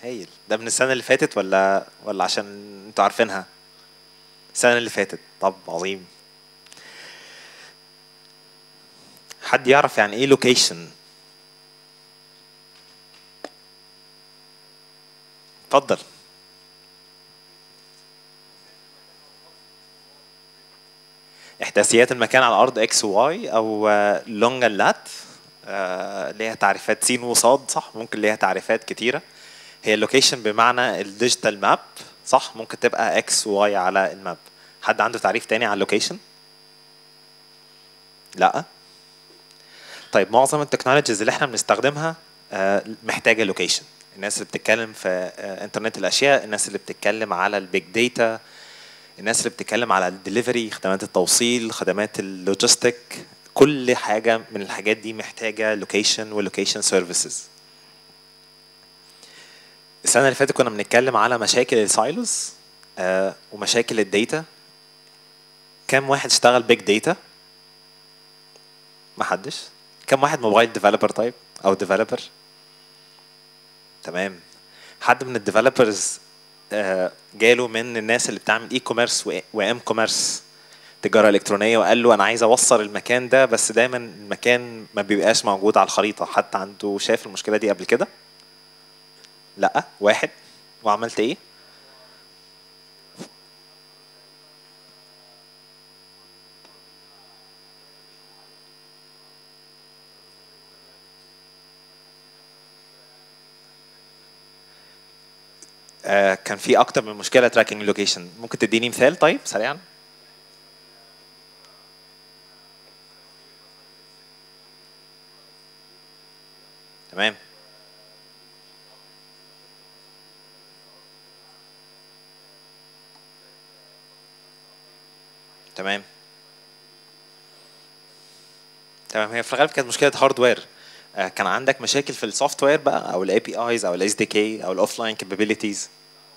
هايل ده من السنه اللي فاتت ولا ولا عشان انتوا عارفينها السنه اللي فاتت طب عظيم حد يعرف يعني ايه لوكيشن اتفضل احداثيات المكان على الارض اكس وواي او لونج لات ليها تعريفات سين وصاد صح ممكن ليها تعريفات كتيره هي اللوكيشن بمعنى الديجيتال ماب صح ممكن تبقى اكس وواي على الماب حد عنده تعريف تاني على اللوكيشن لا طيب معظم التكنولوجيز اللي احنا بنستخدمها آه، محتاجه لوكيشن الناس اللي بتتكلم في آه، انترنت الاشياء الناس اللي بتتكلم على البيج داتا الناس اللي بتتكلم على الدليفري خدمات التوصيل خدمات اللوجيستيك كل حاجه من الحاجات دي محتاجه لوكيشن ولوكيشن سيرفيسز السنه اللي فاتت كنا بنتكلم على مشاكل السايلوز آه، ومشاكل الداتا كم واحد اشتغل بيج داتا محدش كم واحد موبايل ديفلوبر طيب او ديفلوبر تمام حد من الديفلوبرز جاله من الناس اللي بتعمل اي كوميرس وام كوميرس تجاره الكترونيه وقال له انا عايز اوصل المكان ده بس دايما المكان ما بيبقاش موجود على الخريطه حتى عنده شاف المشكله دي قبل كده لا واحد وعملت ايه آه، كان في اكتر من مشكله تراكنج لوكيشن ممكن تديني مثال طيب سريعا تمام تمام تمام هي في الغالب كانت مشكله هاردوير آه، كان عندك مشاكل في السوفت وير بقى او الاي بي ايز او الاس دي كي او الاوف لاين كابابيلتيز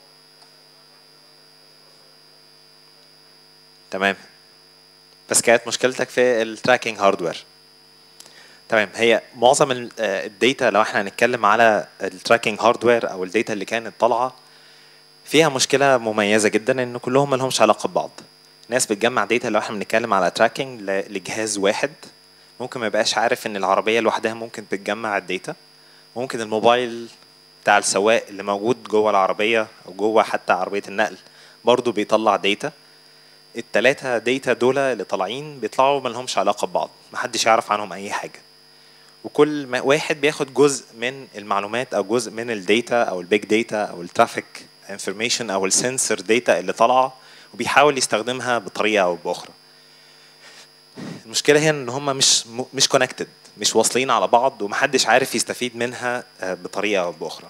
تمام بس كانت مشكلتك في التراكنج هاردوير تمام هي معظم ال- آه، الداتا لو احنا هنتكلم على التراكنج هاردوير او الداتا اللي كانت طالعه فيها مشكله مميزه جدا ان كلهم ما لهمش علاقه ببعض ناس بتجمع داتا لو احنا بنتكلم على تراكنج لجهاز واحد ممكن ما يبقاش عارف ان العربيه لوحدها ممكن بتجمع الداتا ممكن الموبايل بتاع السواق اللي موجود جوه العربيه او جوه حتى عربيه النقل برضه بيطلع داتا التلاتة داتا دول اللي طالعين بيطلعوا ملهمش علاقة ببعض محدش يعرف عنهم أي حاجة وكل ما واحد بياخد جزء من المعلومات أو جزء من الداتا أو البيج داتا أو الترافيك انفورميشن أو السنسور داتا اللي طالعة وبيحاول يستخدمها بطريقة أو بأخرى المشكلة هي إن هم مش م- مش كونكتد مش واصلين على بعض ومحدش عارف يستفيد منها آه، بطريقة أو بأخرى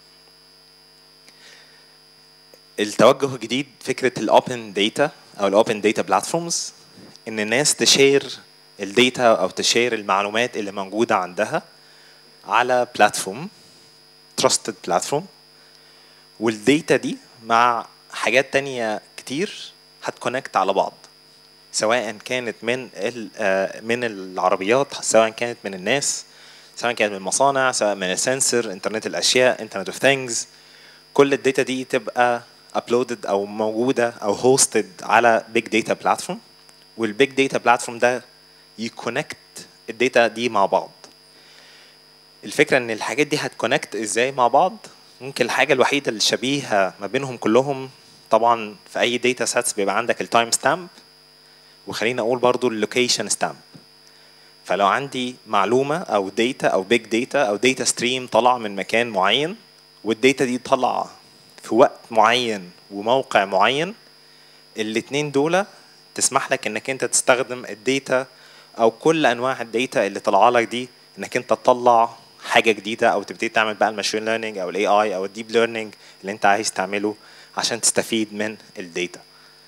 التوجه الجديد فكره الاوبن داتا او الاوبن داتا بلاتفورمز ان الناس تشير الداتا او تشير المعلومات اللي موجوده عندها على بلاتفورم تراستد بلاتفورم والداتا دي مع حاجات تانية كتير هتكونكت على بعض سواء كانت من ال- آه، من العربيات سواء كانت من الناس سواء كانت من المصانع سواء من السنسور انترنت الاشياء انترنت اوف ثينجز كل الداتا دي تبقى ابلودد او موجوده او هوستد على بيج داتا بلاتفورم والبيج داتا بلاتفورم ده يكونكت الداتا دي مع بعض الفكره ان الحاجات دي هتكونكت ازاي مع بعض ممكن الحاجه الوحيده اللي شبيهه ما بينهم كلهم طبعا في اي داتا سيتس بيبقى عندك التايم ستامب وخلينا اقول برضو اللوكيشن ستامب فلو عندي معلومه او داتا او بيج داتا او داتا ستريم طلع من مكان معين والداتا دي طلع في وقت معين وموقع معين الاتنين دول تسمح لك انك انت تستخدم الداتا او كل انواع الداتا اللي طالعه لك دي انك انت تطلع حاجه جديده او تبتدي تعمل بقى الماشين ليرنينج او الاي اي او الديب ليرنينج اللي انت عايز تعمله عشان تستفيد من الداتا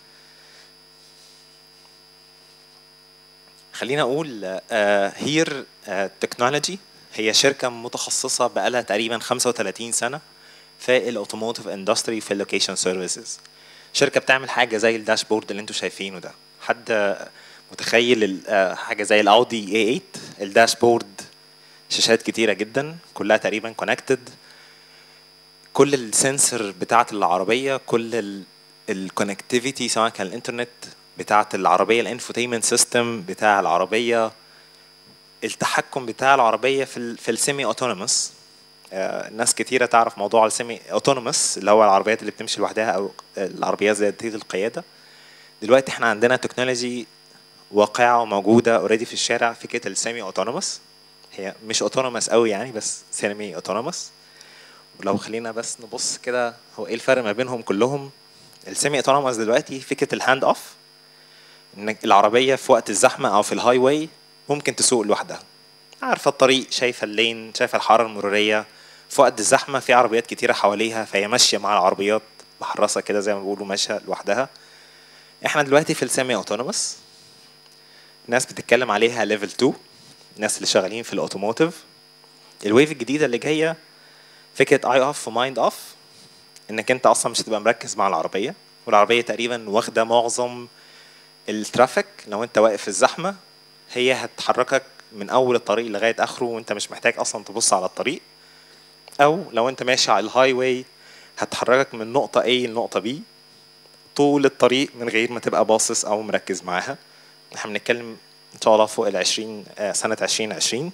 خلينا اقول هير تكنولوجي هي شركه متخصصه بقالها تقريبا 35 سنه في الاوتوموتيف اندستري في اللوكيشن سيرفيسز شركه بتعمل حاجه زي الداشبورد اللي انتم شايفينه ده حد متخيل ال- آه، حاجه زي الاودي اي 8 الداشبورد شاشات كتيره جدا كلها تقريبا كونكتد كل السنسور بتاعه العربيه كل الكونكتيفيتي سواء كان الانترنت بتاعه العربيه الانفوتينمنت سيستم بتاع العربيه التحكم بتاع العربيه في ال في السيمي اوتونوموس ناس كتيره تعرف موضوع السيمي اوتونوموس اللي هو العربيات اللي بتمشي لوحدها او العربيات ذاتيه القياده دلوقتي احنا عندنا تكنولوجي واقعه وموجوده اوريدي في الشارع فكره السيمي اوتونوموس هي مش اوتونوموس قوي يعني بس سيمي اوتونوموس ولو خلينا بس نبص كده هو ايه الفرق ما بينهم كلهم السيمي اوتونوموس دلوقتي فكره الهاند اوف ان العربيه في وقت الزحمه او في الهاي واي ممكن تسوق لوحدها عارفه الطريق شايفه اللين شايفه الحاره المروريه في وقت الزحمه في عربيات كتيره حواليها فهي ماشيه مع العربيات محرصه كده زي ما بيقولوا ماشيه لوحدها احنا دلوقتي في السيمي اوتونوموس ناس بتتكلم عليها ليفل 2 الناس اللي شغالين في الاوتوموتيف الويف الجديده اللي جايه فكره اي اوف ومايند اوف انك انت اصلا مش هتبقى مركز مع العربيه والعربيه تقريبا واخده معظم الترافيك لو انت واقف في الزحمه هي هتحركك من اول الطريق لغايه اخره وانت مش محتاج اصلا تبص على الطريق او لو انت ماشي على الهاي واي هتحركك من نقطه A لنقطه B طول الطريق من غير ما تبقى باصص او مركز معاها احنا بنتكلم ان شاء الله فوق ال 20 سنه 2020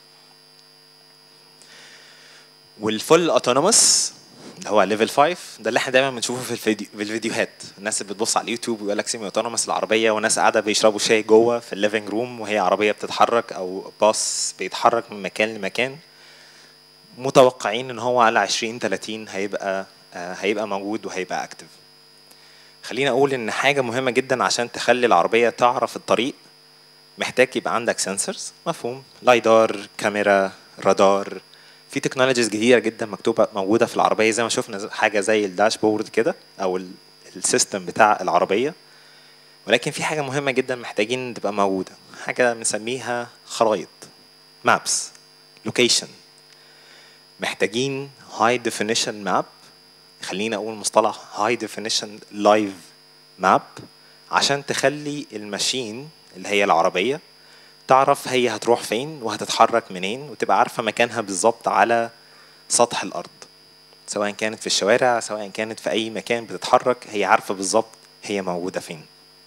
والفول اوتونوموس اللي هو ليفل 5 ده اللي احنا دايما بنشوفه في الفيديو في الفيديوهات الناس اللي بتبص على اليوتيوب ويقول لك سيمي اوتونوموس العربيه وناس قاعده بيشربوا شاي جوه في الليفنج روم وهي عربيه بتتحرك او باص بيتحرك من مكان لمكان متوقعين ان هو على 20 30 هيبقى هيبقى موجود وهيبقى اكتف خلينا اقول ان حاجه مهمه جدا عشان تخلي العربيه تعرف الطريق محتاج يبقى عندك سنسورز مفهوم لايدار كاميرا رادار في تكنولوجيز جديده جدا مكتوبه موجوده في العربيه زي ما شفنا حاجه زي الداشبورد كده او السيستم بتاع العربيه ولكن في حاجه مهمه جدا محتاجين تبقى موجوده حاجه بنسميها خرائط مابس لوكيشن محتاجين هاي ديفينيشن ماب خلينا اقول مصطلح هاي ديفينيشن لايف ماب عشان تخلي الماشين اللي هي العربيه تعرف هي هتروح فين وهتتحرك منين وتبقى عارفه مكانها بالظبط على سطح الارض سواء كانت في الشوارع سواء كانت في اي مكان بتتحرك هي عارفه بالظبط هي موجوده فين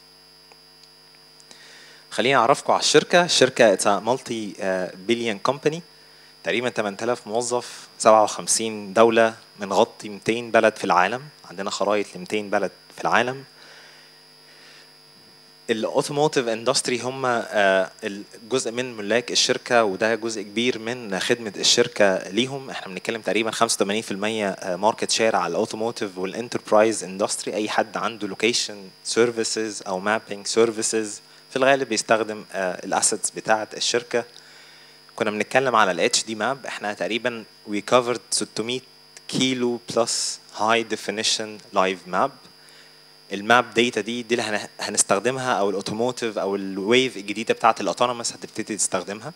خليني اعرفكم على الشركه الشركه مالتي بليون كومباني تقريبا 8000 موظف 57 دولة بنغطي 200 بلد في العالم عندنا خرائط ل 200 بلد في العالم الاوتوموتيف اندستري هم جزء من ملاك الشركه وده جزء كبير من خدمه الشركه ليهم احنا بنتكلم تقريبا 85% ماركت شير على الاوتوموتيف والانتربرايز اندستري اي حد عنده لوكيشن سيرفيسز او مابينج سيرفيسز في الغالب بيستخدم الاسيتس بتاعه الشركه كنا بنتكلم على الاتش دي ماب احنا تقريبا وي كفرد 600 كيلو بلس هاي ديفينيشن لايف ماب الماب داتا دي دي اللي هنستخدمها او الاوتوموتيف او الويف الجديده بتاعه الاوتونوموس هتبتدي تستخدمها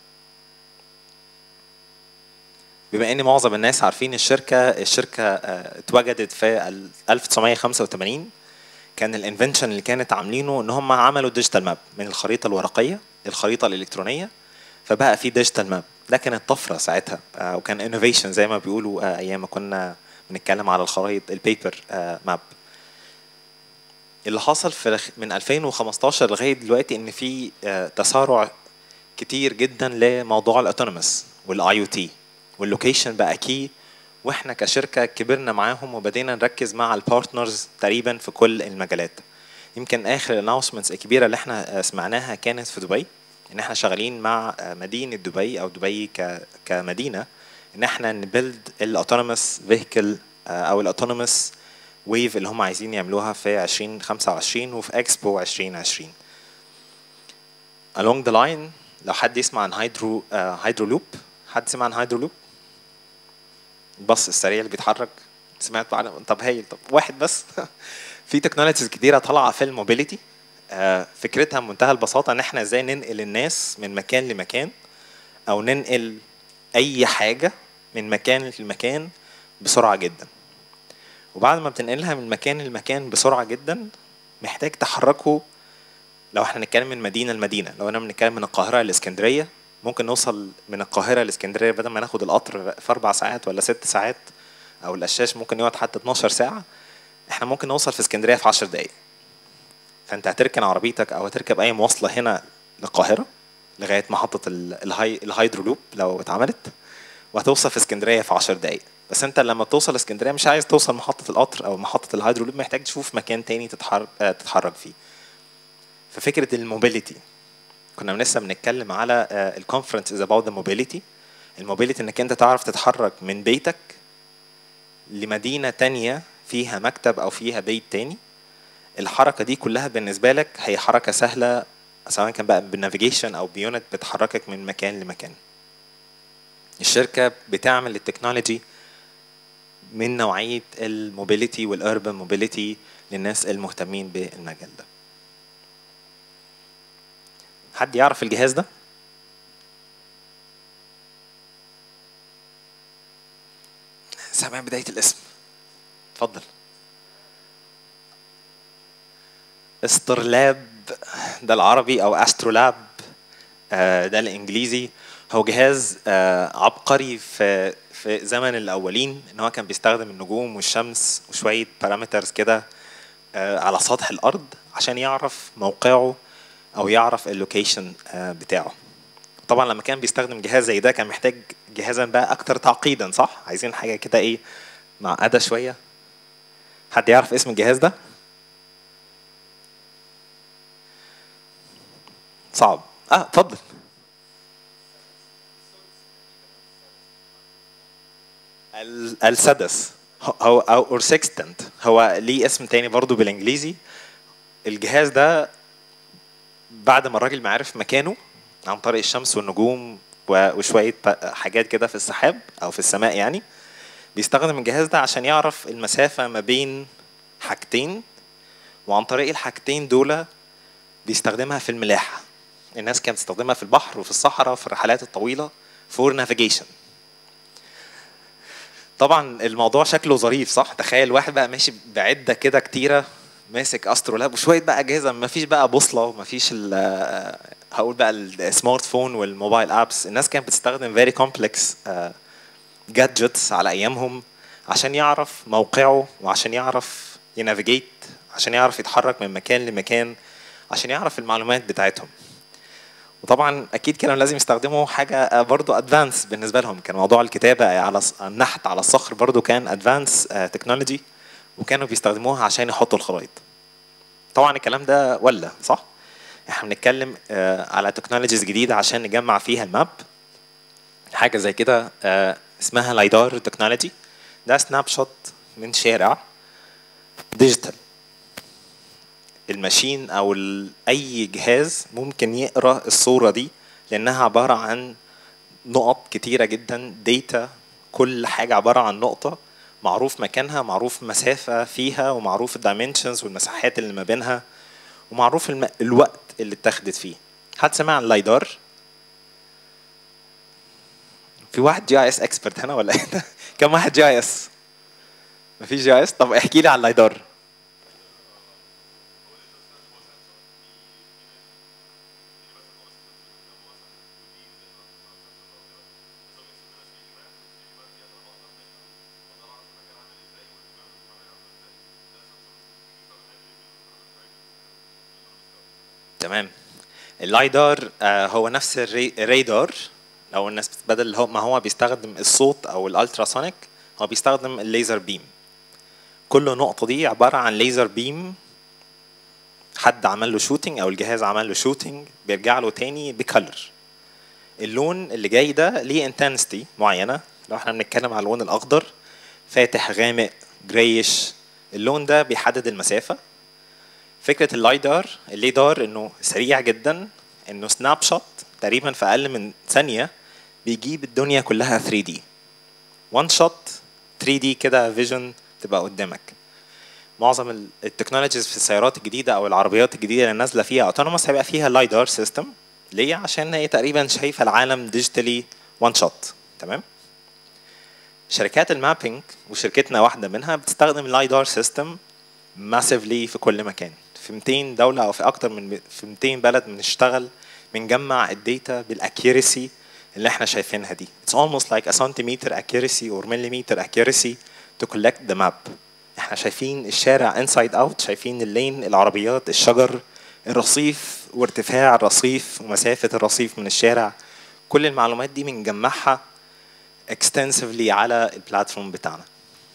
بما ان معظم الناس عارفين الشركه الشركه اتوجدت في 1985 كان الانفنشن اللي كانت عاملينه ان هم عملوا ديجيتال ماب من الخريطه الورقيه للخريطه الالكترونيه فبقى في ديجيتال ماب ده كانت طفره ساعتها وكان انوفيشن زي ما بيقولوا ايام ما كنا بنتكلم على الخرائط البيبر ماب اللي حصل في من 2015 لغايه دلوقتي ان في تسارع كتير جدا لموضوع الاوتونوموس والاي او تي واللوكيشن بقى كي واحنا كشركه كبرنا معاهم وبدينا نركز مع البارتنرز تقريبا في كل المجالات يمكن اخر الاناونسمنتس الكبيره اللي احنا سمعناها كانت في دبي ان احنا شغالين مع مدينه دبي او دبي كمدينه ان احنا نبيلد الاوتونوموس فيهيكل او الاوتونوموس ويف اللي هم عايزين يعملوها في 2025 وفي اكسبو 2020 along the line لو حد يسمع عن هيدرو هيدرو لوب حد سمع عن هيدرو لوب الباص السريع اللي بيتحرك سمعت عنه طب هايل طب واحد بس في تكنولوجيز كتيره طالعه في الموبيليتي فكرتها بمنتهى البساطه ان احنا ازاي ننقل الناس من مكان لمكان او ننقل اي حاجه من مكان لمكان بسرعه جدا وبعد ما بتنقلها من مكان لمكان بسرعه جدا محتاج تحركه لو احنا بنتكلم من مدينه لمدينه لو انا بنتكلم من القاهره لاسكندريه ممكن نوصل من القاهره لاسكندريه بدل ما ناخد القطر في اربع ساعات ولا ست ساعات او القشاش ممكن يقعد حتى 12 ساعه احنا ممكن نوصل في اسكندريه في 10 دقائق فانت هتركن عربيتك او هتركب اي مواصله هنا للقاهره لغايه محطه ال- الهاي الهايدرو لوب لو اتعملت وهتوصل في اسكندريه في 10 دقائق بس انت لما توصل اسكندريه مش عايز توصل محطه القطر او محطه الهايدرو لوب محتاج تشوف مكان تاني تتحرك تتحرك فيه ففكره الموبيليتي كنا لسه بنتكلم على الكونفرنس از اباوت ذا موبيليتي الموبيليتي انك انت تعرف تتحرك من بيتك لمدينه تانية فيها مكتب او فيها بيت تاني الحركه دي كلها بالنسبه لك هي حركه سهله سواء كان بقى بالنافيجيشن او بيونت بتحركك من مكان لمكان الشركه بتعمل التكنولوجي من نوعيه الموبيليتي والاربن موبيليتي للناس المهتمين بالمجال ده حد يعرف الجهاز ده سامع بدايه الاسم اتفضل استرلاب ده العربي او استرولاب آه، ده الانجليزي هو جهاز آه، عبقري في في زمن الاولين ان هو كان بيستخدم النجوم والشمس وشويه بارامترز كده آه، على سطح الارض عشان يعرف موقعه او يعرف اللوكيشن بتاعه طبعا لما كان بيستخدم جهاز زي ده كان محتاج جهازا بقى اكتر تعقيدا صح عايزين حاجه كده ايه معقده شويه حد يعرف اسم الجهاز ده صعب اه اتفضل ال- السدس هو او اور سكستنت هو ليه اسم تاني برضو بالانجليزي الجهاز ده بعد ما الراجل ما عرف مكانه عن طريق الشمس والنجوم و- وشويه ب- حاجات كده في السحاب او في السماء يعني بيستخدم الجهاز ده عشان يعرف المسافه ما بين حاجتين وعن طريق الحاجتين دول بيستخدمها في الملاحه الناس كانت بتستخدمها في البحر وفي الصحراء في الرحلات الطويله فور نافيجيشن طبعا الموضوع شكله ظريف صح تخيل واحد بقى ماشي بعده كده كتيره ماسك استرولاب وشويه بقى اجهزه ما فيش بقى بوصله وما فيش ال- هقول بقى السمارت فون والموبايل ابس الناس كانت بتستخدم فيري كومبلكس جادجتس على ايامهم عشان يعرف موقعه وعشان يعرف ينافيجيت عشان يعرف يتحرك من مكان لمكان عشان يعرف المعلومات بتاعتهم وطبعا اكيد كانوا لازم يستخدموا حاجه برضو ادفانس بالنسبه لهم كان موضوع الكتابه على الص- النحت على الصخر برضو كان ادفانس تكنولوجي وكانوا بيستخدموها عشان يحطوا الخرائط طبعا الكلام ده ولا صح احنا بنتكلم آه، على تكنولوجيز جديده عشان نجمع فيها الماب حاجه زي كده آه، اسمها لايدار تكنولوجي ده سناب شوت من شارع ديجيتال الماشين او ال- اي جهاز ممكن يقرا الصوره دي لانها عباره عن نقط كتيره جدا داتا كل حاجه عباره عن نقطه معروف مكانها معروف مسافه فيها ومعروف الدايمنشنز والمساحات اللي ما بينها ومعروف الم... الوقت اللي اتاخدت فيه حد سمع عن اللايدار في واحد جي اس اكسبرت هنا ولا ايه كم واحد جي اس مفيش جي اس طب احكي لي عن اللايدار تمام اللايدار آه، هو نفس الري- الرادار لو الناس بدل هو ما هو بيستخدم الصوت او الالتراسونيك هو بيستخدم الليزر بيم كل نقطة دي عبارة عن ليزر بيم حد عمل له شوتنج او الجهاز عمل له شوتنج بيرجع له تاني بكلر اللون اللي جاي ده ليه انتنستي معينة لو احنا بنتكلم على اللون الاخضر فاتح غامق جريش اللون ده بيحدد المسافة فكره اللايدار الليدار انه سريع جدا انه سناب شوت تقريبا في اقل من ثانيه بيجيب الدنيا كلها 3 دي وان شوت 3 دي كده فيجن تبقى قدامك معظم ال- التكنولوجيز في السيارات الجديده او العربيات الجديده اللي نازله فيها اوتونوموس هيبقى فيها لايدار سيستم ليه عشان هي تقريبا شايفه العالم ديجيتالي وان شوت تمام شركات المابينج وشركتنا واحده منها بتستخدم لايدار سيستم ماسيفلي في كل مكان في 200 دولة أو في أكتر من في 200 بلد بنشتغل بنجمع الداتا بالاكيرسي اللي احنا شايفينها دي. It's almost like a centimeter accuracy or millimeter accuracy to collect the map احنا شايفين الشارع انسايد اوت شايفين اللين العربيات الشجر الرصيف وارتفاع الرصيف ومسافة الرصيف من الشارع كل المعلومات دي بنجمعها extensively على البلاتفورم بتاعنا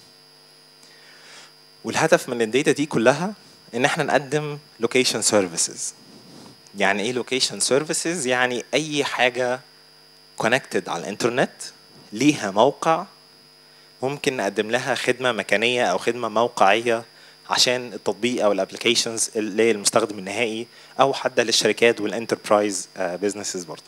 والهدف من الداتا دي كلها ان احنا نقدم لوكيشن سيرفيسز يعني ايه لوكيشن سيرفيسز يعني اي حاجه كونكتد على الانترنت ليها موقع ممكن نقدم لها خدمه مكانيه او خدمه موقعيه عشان التطبيق او الابلكيشنز للمستخدم النهائي او حتى للشركات والانتربرايز بزنسز برضه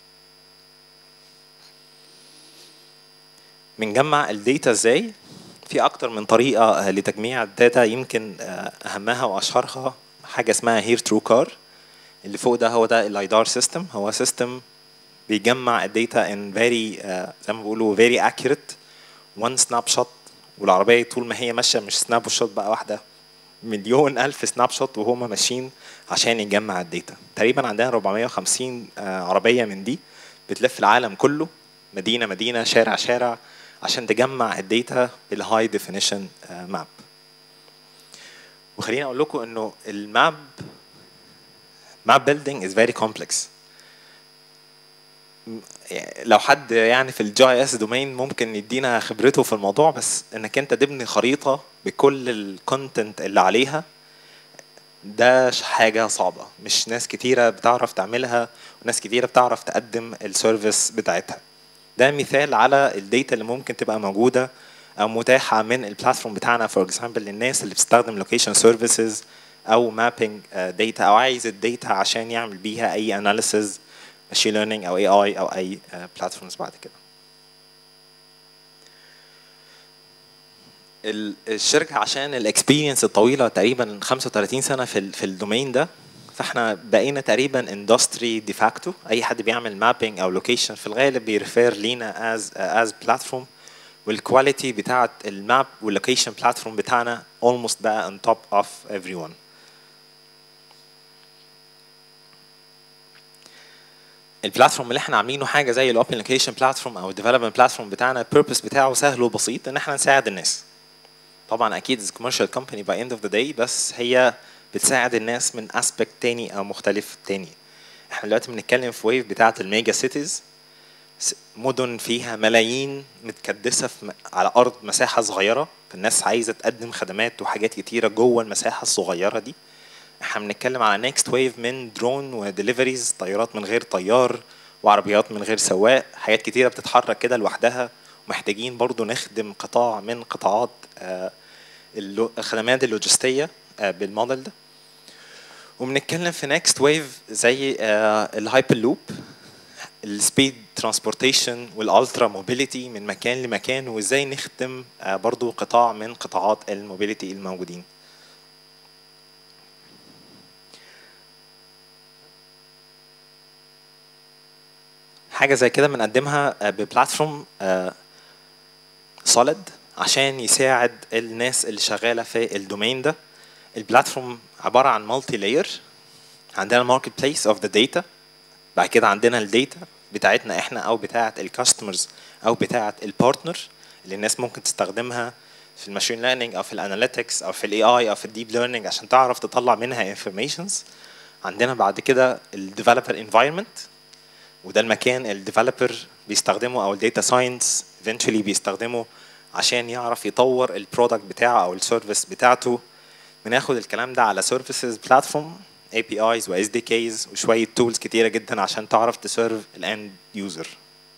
بنجمع الداتا ازاي في اكتر من طريقه لتجميع الداتا يمكن اهمها واشهرها حاجه اسمها هير ترو كار اللي فوق ده هو ده اللايدار سيستم هو سيستم بيجمع الداتا ان فيري زي ما بيقولوا فيري اكيوريت وان سناب شوت والعربيه طول ما هي ماشيه مش سناب شوت بقى واحده مليون الف سناب شوت وهم ماشيين عشان يجمع الداتا تقريبا عندنا 450 عربيه من دي بتلف العالم كله مدينه مدينه شارع شارع عشان تجمع الداتا بالهاي ديفينيشن ماب وخليني اقول لكم انه الماب ماب بيلدينج از فيري كومبلكس لو حد يعني في الجي اس دومين ممكن يدينا خبرته في الموضوع بس انك انت تبني خريطه بكل الكونتنت اللي عليها ده حاجه صعبه مش ناس كتيره بتعرف تعملها وناس كتيره بتعرف تقدم السيرفيس بتاعتها ده مثال على الداتا اللي ممكن تبقى موجوده او متاحه من البلاتفورم بتاعنا فور اكزامبل للناس اللي بتستخدم لوكيشن سيرفيسز او مابينج داتا او عايز الداتا عشان يعمل بيها اي اناليسز ماشين ليرنينج او اي اي او اي بلاتفورمز بعد كده الشركه عشان الاكسبيرينس الطويله تقريبا 35 سنه في في الدومين ده فاحنا بقينا تقريبا اندستري ديفاكتو اي حد بيعمل مابينج او لوكيشن في الغالب بيرفير لينا از از بلاتفورم والكواليتي بتاعت الماب واللوكيشن بلاتفورم بتاعنا almost بقى on top of everyone البلاتفورم اللي احنا عاملينه حاجه زي الاوبن لوكيشن بلاتفورم او الديفلوبمنت بلاتفورم بتاعنا البيربس بتاعه سهل وبسيط ان احنا نساعد الناس طبعا اكيد از كوميرشال كومباني باي اند اوف ذا داي بس هي بتساعد الناس من اسبكت تاني او مختلف تاني احنا دلوقتي بنتكلم في ويف بتاعه الميجا سيتيز مدن فيها ملايين متكدسه في على ارض مساحه صغيره فالناس عايزه تقدم خدمات وحاجات كتيره جوه المساحه الصغيره دي احنا بنتكلم على نيكست ويف من درون ودليفريز طيارات من غير طيار وعربيات من غير سواق حاجات كتيره بتتحرك كده لوحدها ومحتاجين برضو نخدم قطاع من قطاعات الخدمات اللوجستيه بالموديل ده وبنتكلم في نيكست ويف زي الهايبر لوب السبيد ترانسبورتيشن والالترا موبيليتي من مكان لمكان وازاي نخدم برضو قطاع من قطاعات الموبيليتي الموجودين حاجه زي كده بنقدمها ببلاتفورم سوليد عشان يساعد الناس اللي شغاله في الدومين ده البلاتفورم عباره عن مالتي لاير عندنا الماركت بليس اوف ذا داتا بعد كده عندنا الداتا بتاعتنا احنا او بتاعه الكاستمرز او بتاعه البارتنر اللي الناس ممكن تستخدمها في الماشين ليرنينج او في الاناليتكس او في الاي اي او في الديب ليرنينج عشان تعرف تطلع منها انفورميشنز عندنا بعد كده الديفلوبر انفايرمنت وده المكان الديفلوبر بيستخدمه او الداتا ساينس eventually بيستخدمه عشان يعرف يطور البرودكت بتاعه او السيرفيس بتاعته بناخد الكلام ده على سيرفيسز بلاتفورم اي بي ايز واس دي كيز وشويه تولز كتيره جدا عشان تعرف تسيرف الاند يوزر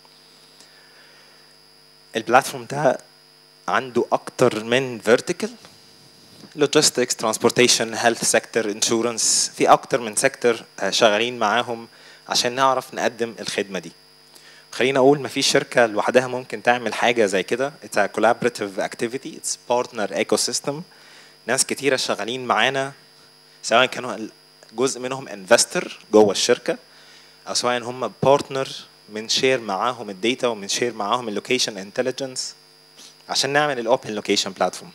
البلاتفورم ده عنده اكتر من فيرتيكال لوجيستكس ترانسبورتيشن هيلث سيكتور انشورنس في اكتر من سيكتور شغالين معاهم عشان نعرف نقدم الخدمه دي خلينا اقول مفيش شركه لوحدها ممكن تعمل حاجه زي كده it's a collaborative activity it's partner ecosystem ناس كتيره شغالين معانا سواء كانوا جزء منهم انفستر جوه الشركه او سواء هم بارتنر من شير معاهم الداتا ومن شير معاهم اللوكيشن انتليجنس عشان نعمل الاوبن لوكيشن بلاتفورم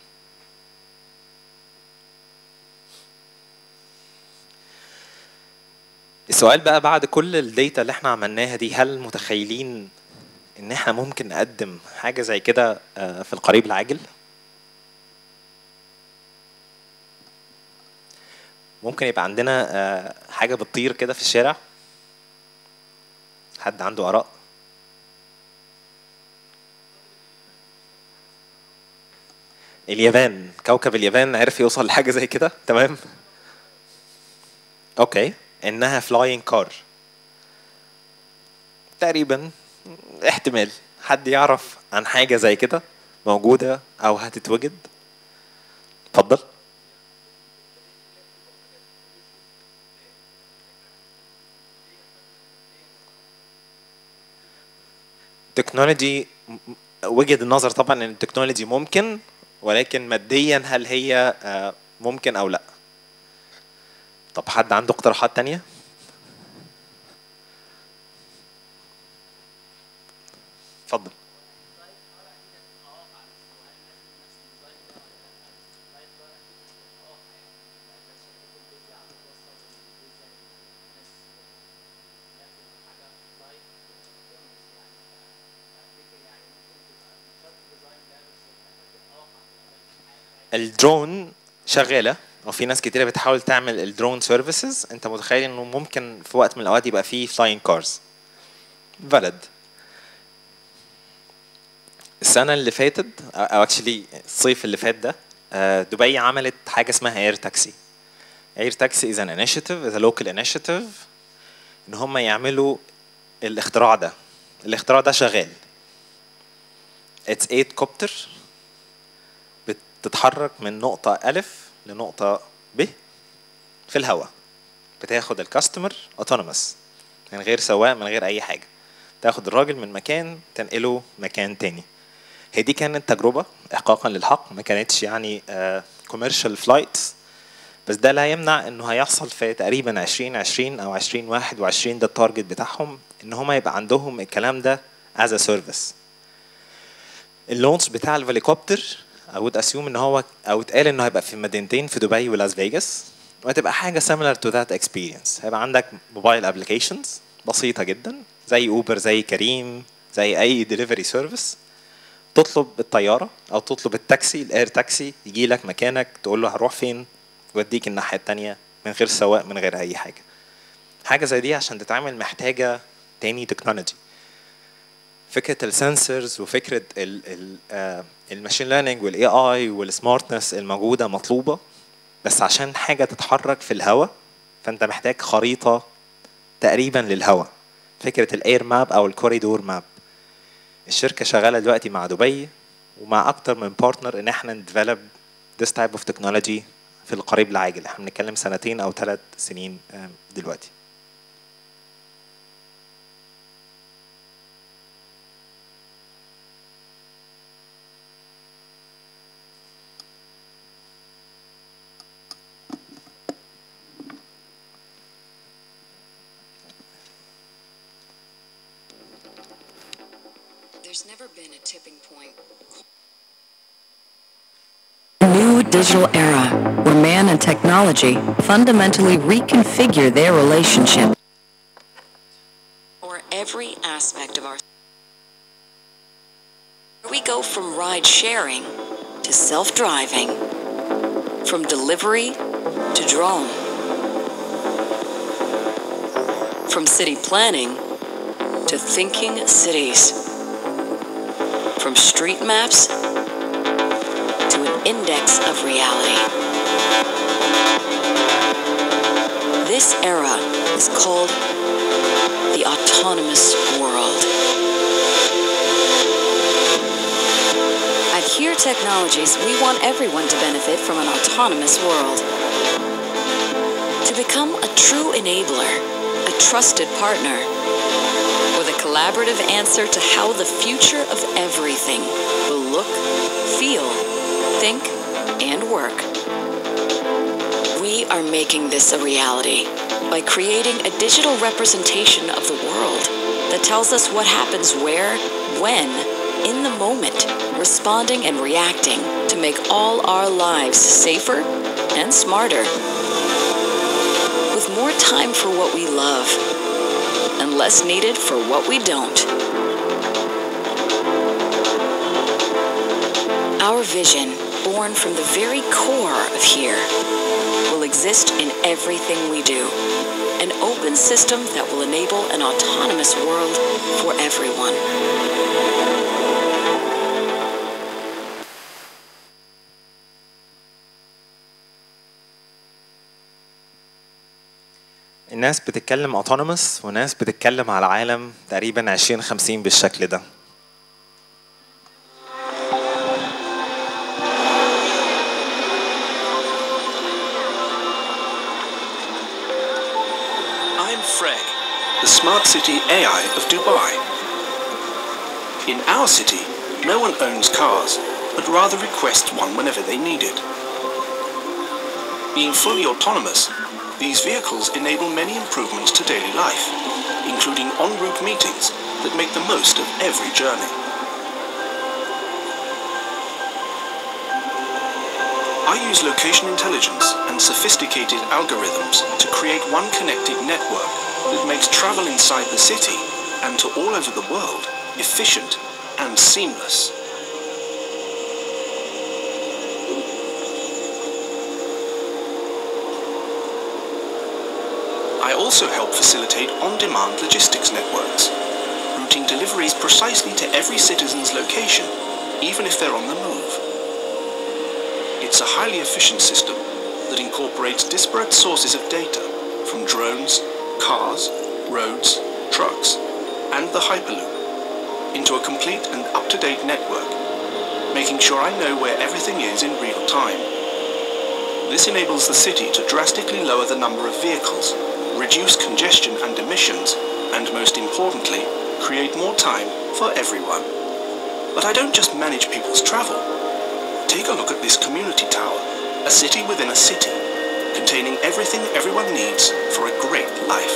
السؤال بقى بعد كل الداتا اللي احنا عملناها دي هل متخيلين ان احنا ممكن نقدم حاجه زي كده في القريب العاجل ممكن يبقى عندنا آه، حاجه بتطير كده في الشارع حد عنده اراء اليابان كوكب اليابان عرف يوصل لحاجه زي كده تمام اوكي انها فلاينج كار تقريبا احتمال حد يعرف عن حاجه زي كده موجوده او هتتوجد اتفضل تكنولوجي وجهة النظر طبعا ان التكنولوجي ممكن ولكن ماديا هل هي آه، ممكن او لا طب حد عنده اقتراحات تانية اتفضل الدرون شغاله او في ناس كتيره بتحاول تعمل الدرون سيرفيسز انت متخيل انه ممكن في وقت من الاوقات يبقى فيه فلاين كارز بلد السنه اللي فاتت او اكشلي الصيف اللي فات ده آه، دبي عملت حاجه اسمها اير تاكسي اير تاكسي از ان انيشيتيف از لوكال انيشيتيف ان هم يعملوا الاختراع ده الاختراع ده شغال اتس 8 كوبتر بتتحرك من نقطة ألف لنقطة ب في الهواء بتاخد الكاستمر اوتونوموس من غير سواق من غير أي حاجة تاخد الراجل من مكان تنقله مكان تاني هي دي كانت تجربة إحقاقا للحق ما كانتش يعني كوميرشال فلايتس بس ده لا يمنع انه هيحصل في تقريبا 2020 او 2021 ده التارجت بتاعهم ان هم يبقى عندهم الكلام ده as a service اللونش بتاع الهليكوبتر I would assume ان هو او اتقال انه هيبقى في مدينتين في دبي ولاس فيجاس وهتبقى حاجه similar to that experience هيبقى عندك موبايل ابلكيشنز بسيطه جدا زي اوبر زي كريم زي اي ديليفري سيرفيس تطلب الطياره او تطلب التاكسي الاير تاكسي يجي لك مكانك تقول له هروح فين يوديك الناحيه التانية من غير سواق من غير اي حاجه حاجه زي دي عشان تتعامل محتاجه تاني تكنولوجي فكره السنسورز وفكره الماشين ليرنينج والاي اي والسمارتنس الموجوده مطلوبه بس عشان حاجه تتحرك في الهواء فانت محتاج خريطه تقريبا للهواء فكره الاير ماب او الكوريدور ماب الشركه شغاله دلوقتي مع دبي ومع اكتر من بارتنر ان احنا نديفلوب this type of technology في القريب العاجل احنا بنتكلم سنتين او ثلاث سنين آم، دلوقتي There's never been a tipping point new digital era where man and technology fundamentally reconfigure their relationship. or every aspect of our we go from ride sharing to self-driving from delivery to drone from city planning to thinking cities from street maps to an index of reality this era is called the autonomous world. At Here Technologies, we want everyone to benefit from an autonomous world. To become a true enabler, a trusted partner, with a collaborative answer to how the future of everything will look, feel, think, and work. We are making this a reality by creating a digital representation of the world that tells us what happens where, when, in the moment, responding and reacting to make all our lives safer and smarter. With more time for what we love and less needed for what we don't. Our vision, born from the very core of here, will will exist in everything we do. An open system that will enable an autonomous world for everyone. الناس بتتكلم autonomous وناس بتتكلم على عالم تقريبا 2050 بالشكل ده I'm Frey, the smart city AI of Dubai. In our city, no one owns cars, but rather requests one whenever they need it. Being fully autonomous, these vehicles enable many improvements to daily life, including en route meetings that make the most of every journey. I use location intelligence and sophisticated algorithms to create one connected network that makes travel inside the city and to all over the world efficient and seamless. I also help facilitate on-demand logistics networks, routing deliveries precisely to every citizen's location, even if they're on the move. It's a highly efficient system that incorporates disparate sources of data from drones, cars, roads, trucks, and the Hyperloop into a complete and up-to-date network, making sure I know where everything is in real time. This enables the city to drastically lower the number of vehicles, reduce congestion and emissions, and most importantly, create more time for everyone. But I don't just manage people's travel. Take a look at this community tower, a city within a city, containing everything everyone needs for a great life.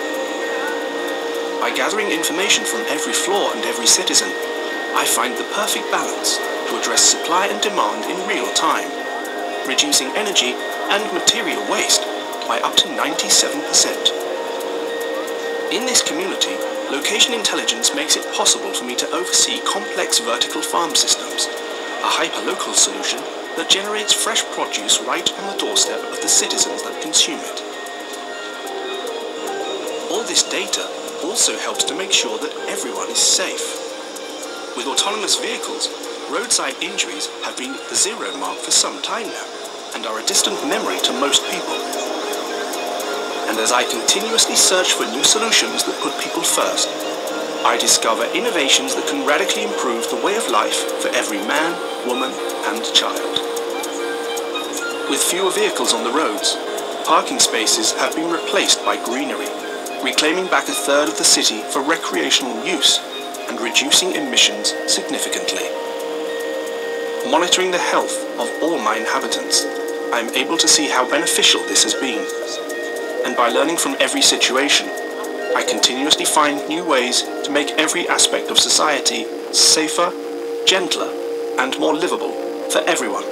By gathering information from every floor and every citizen, I find the perfect balance to address supply and demand in real time, reducing energy and material waste by up to 97%. In this community, location intelligence makes it possible for me to oversee complex vertical farm systems, a hyperlocal solution that generates fresh produce right on the doorstep of the citizens that consume it. All this data also helps to make sure that everyone is safe. With autonomous vehicles, roadside injuries have been at the zero mark for some time now and are a distant memory to most people. And as I continuously search for new solutions that put people first, I discover innovations that can radically improve the way of life for every man, woman, and child. With fewer vehicles on the roads, parking spaces have been replaced by greenery, reclaiming back a third of the city for recreational use and reducing emissions significantly. Monitoring the health of all my inhabitants, I am able to see how beneficial this has been. And by learning from every situation, I continuously find new ways to make every aspect of society safer, gentler, and more livable for everyone.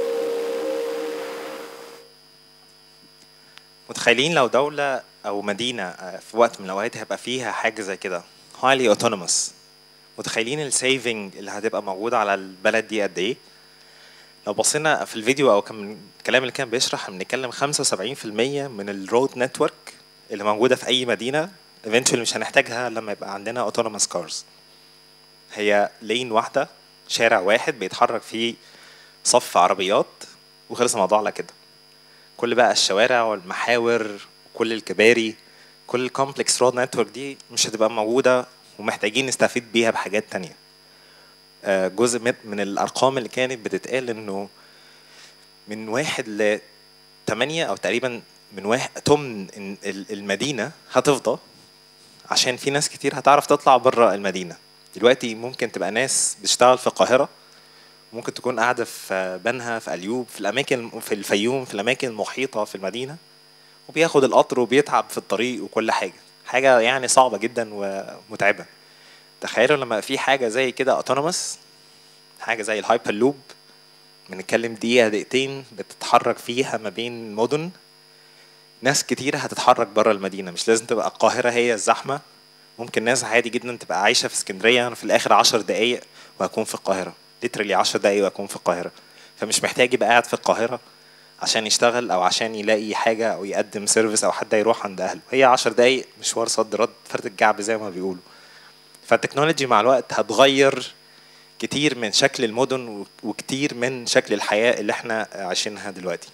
متخيلين لو دولة أو مدينة آه، في وقت من الأوقات هيبقى فيها حاجة زي كده highly autonomous متخيلين السيفنج اللي هتبقى موجودة على البلد دي قد إيه؟ لو بصينا في الفيديو أو كان من الكلام اللي كان بيشرح بنتكلم 75% من الرود نتورك اللي موجودة في أي مدينة eventually مش هنحتاجها لما يبقى عندنا autonomous cars هي لين واحدة شارع واحد بيتحرك فيه صف عربيات وخلص الموضوع على كده كل بقى الشوارع والمحاور كل الكباري كل الكومبلكس رود نتورك دي مش هتبقى موجودة ومحتاجين نستفيد بيها بحاجات تانية آه، جزء من- من الأرقام اللي كانت بتتقال إنه من واحد ل 8 أو تقريبا من واحد تمن إن ال- المدينة هتفضى عشان في ناس كتير هتعرف تطلع بره المدينة دلوقتي ممكن تبقى ناس بتشتغل في القاهرة ممكن تكون قاعدة في بنها في أليوب في الأماكن في الفيوم في الأماكن المحيطة في المدينة وبياخد القطر وبيتعب في الطريق وكل حاجة حاجة يعني صعبة جدا ومتعبة تخيلوا لما في حاجة زي كده اوتونوموس حاجة زي الهايبر لوب بنتكلم دقيقة دقيقتين بتتحرك فيها ما بين مدن ناس كتير هتتحرك بره المدينة مش لازم تبقى القاهرة هي الزحمة ممكن ناس عادي جدا تبقى عايشة في اسكندرية أنا في الآخر عشر دقايق وهكون في القاهرة ليترلي عشر دقايق وهكون في القاهرة فمش محتاج يبقى قاعد في القاهرة عشان يشتغل او عشان يلاقي حاجه او يقدم سيرفيس او حد يروح عند اهله هي 10 دقايق مشوار صد رد فرد الكعب زي ما بيقولوا فالتكنولوجي مع الوقت هتغير كتير من شكل المدن و- وكتير من شكل الحياه اللي احنا عايشينها دلوقتي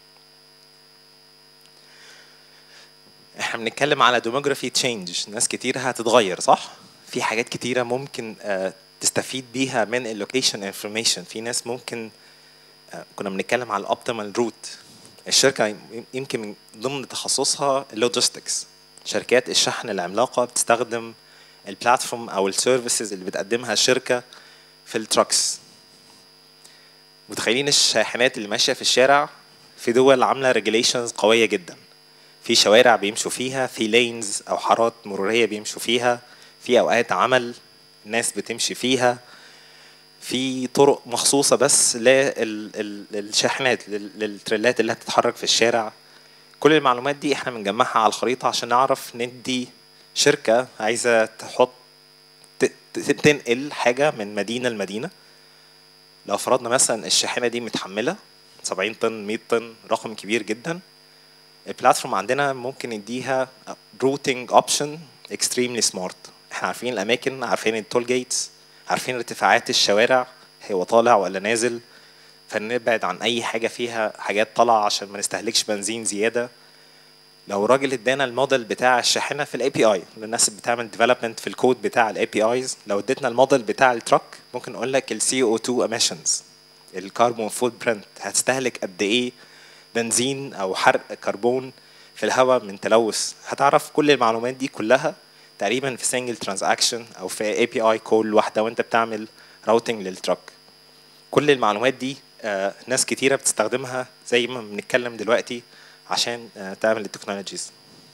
احنا بنتكلم على demography تشينج ناس كتير هتتغير صح في حاجات كتيره ممكن آه، تستفيد بيها من اللوكيشن انفورميشن في ناس ممكن آه، كنا بنتكلم على الاوبتيمال روت الشركه يم- يمكن من ضمن تخصصها اللوجيستكس شركات الشحن العملاقه بتستخدم البلاتفورم او السيرفيسز اللي بتقدمها الشركه في التراكس متخيلين الشاحنات اللي ماشيه في الشارع في دول عامله ريجوليشنز قويه جدا في شوارع بيمشوا فيها في لينز او حارات مروريه بيمشوا فيها في اوقات عمل الناس بتمشي فيها في طرق مخصوصه بس للشاحنات لل- للتريلات اللي هتتحرك في الشارع كل المعلومات دي احنا بنجمعها على الخريطه عشان نعرف ندي شركه عايزه تحط ت- ت- تنقل حاجه من مدينه لمدينه لو فرضنا مثلا الشاحنه دي متحمله 70 طن 100 طن رقم كبير جدا البلاتفورم عندنا ممكن يديها روتينج اوبشن اكستريملي سمارت احنا عارفين الاماكن عارفين التول جيتس عارفين ارتفاعات الشوارع هو طالع ولا نازل فنبعد عن اي حاجه فيها حاجات طالعه عشان ما نستهلكش بنزين زياده لو راجل ادانا الموديل بتاع الشاحنه في الاي بي اي الناس اللي بتعمل ديفلوبمنت في الكود بتاع الاي بي ايز لو اديتنا الموديل بتاع التراك ممكن نقول لك السي او 2 emissions الكربون فوت برنت هتستهلك قد ايه بنزين او حرق كربون في الهواء من تلوث هتعرف كل المعلومات دي كلها تقريبا في سنجل ترانزاكشن او في اي بي اي كول واحده وانت بتعمل راوتنج للتراك كل المعلومات دي آه، ناس كتيره بتستخدمها زي ما بنتكلم دلوقتي عشان آه، تعمل التكنولوجيز